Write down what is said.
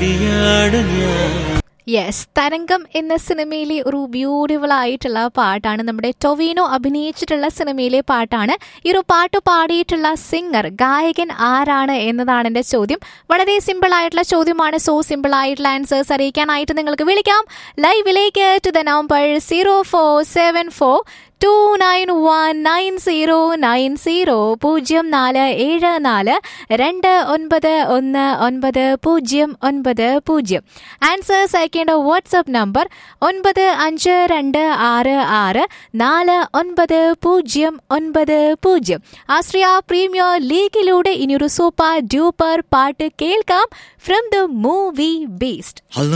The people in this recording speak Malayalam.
കളിയാടു ഞാൻ യെസ് തരംഗം എന്ന സിനിമയിലെ ഒരു ബ്യൂട്ടിഫുൾ ആയിട്ടുള്ള പാട്ടാണ് നമ്മുടെ ടൊവിനോ അഭിനയിച്ചിട്ടുള്ള സിനിമയിലെ പാട്ടാണ് ഈ ഒരു പാട്ട് പാടിയിട്ടുള്ള സിംഗർ ഗായകൻ ആരാണ് എന്നതാണ് എൻ്റെ ചോദ്യം വളരെ സിമ്പിൾ ആയിട്ടുള്ള ചോദ്യമാണ് സോ സിമ്പിൾ ആയിട്ടുള്ള ആൻസേഴ്സ് അറിയിക്കാനായിട്ട് നിങ്ങൾക്ക് വിളിക്കാം ലൈവിലേക്ക് to the number zero four seven four two nine one nine zero nine zero പൂജ്യം നാല് ഏഴ് നാല് രണ്ട് ഒൻപത് ഒന്ന് ഒൻപത് പൂജ്യം ഒൻപത് പൂജ്യം ആൻസേഴ്സ് അയക്കേണ്ട വാട്സപ്പ് നമ്പർ ഒൻപത് അഞ്ച് രണ്ട് ആറ് ആറ് നാല് ഒൻപത് പൂജ്യം ഒൻപത് പൂജ്യം ആശ്രിയ പ്രീമിയർ ലീഗിലൂടെ ഇനിയൊരു സൂപ്പർ ഡ്യൂപ്പർ പാട്ട് കേൾക്കാം ഫ്രം ദ മൂവി ബീസ്റ്റ്